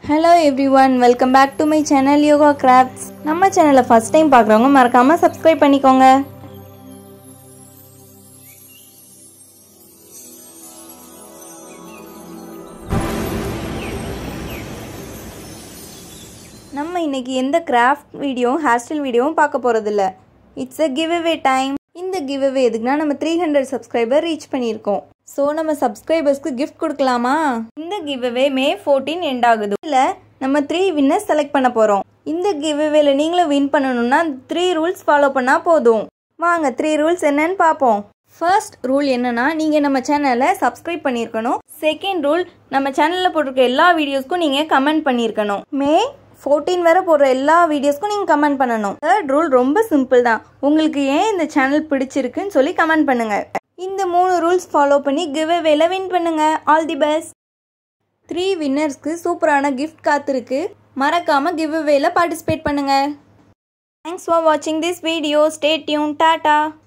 hello everyone welcome back to my channel Yoga crafts நம்ம சேனலை first time பார்க்குறவங்க மறக்காமல் சப்ஸ்கிரைப் பண்ணிக்கோங்க நம்ம இன்னைக்கு எந்த கிராஃப்ட் வீடியோ ஹேர் ஸ்டைல் வீடியோவும் பார்க்க போகிறதில்ல it's a giveaway time இந்த கிவ் அவே எதுக்குன்னா நம்ம த்ரீ ஹண்ட்ரட் சப்ஸ்கிரைபர் ரீச் பண்ணியிருக்கோம் ஸோ நம்ம சப்ஸ்கிரைபர்ஸ்க்கு கிஃப்ட் கொடுக்கலாமா இந்த giveaway May fourteen end ஆகுது இல்லை நம்ம த்ரீ வின்னர்ஸ் செலக்ட் பண்ண போகிறோம் இந்த கிவ் அவேல நீங்களும் வின் பண்ணணும்னா த்ரீ ரூல்ஸ் ஃபாலோ பண்ணால் போதும் வாங்க த்ரீ ரூல்ஸ் என்னன்னு பார்ப்போம் ஃபர்ஸ்ட் ரூல் என்னன்னா நீங்கள் நம்ம சேனலை சப்ஸ்கிரைப் பண்ணியிருக்கணும் செகண்ட் ரூல் நம்ம சேனலில் போட்டிருக்க எல்லா வீடியோஸ்க்கும் நீங்கள் கமெண்ட் பண்ணியிருக்கணும் மே ஃபோர்டீன் வரை போடுற எல்லா வீடியோஸ்க்கும் நீங்கள் கமெண்ட் பண்ணணும் தேர்ட் ரூல் ரொம்ப சிம்பிள் தான் உங்களுக்கு ஏன் இந்த சேனல் பிடிச்சிருக்குன்னு சொல்லி கமெண்ட் பண்ணுங்க இந்த மூணு ரூல்ஸ் ஃபாலோ பண்ணி கிவ் அவேல வின் பண்ணுங்க ஆல் தி பெஸ்ட் த்ரீ வின்னர்ஸ்க்கு சூப்பரான கிஃப்ட் காத்திருக்கு மறக்காம கிவ் அவேல பார்ட்டிசிபேட் பண்ணுங்க தேங்க்ஸ் ஃபார் வாட்சிங் this video stay tuned Tata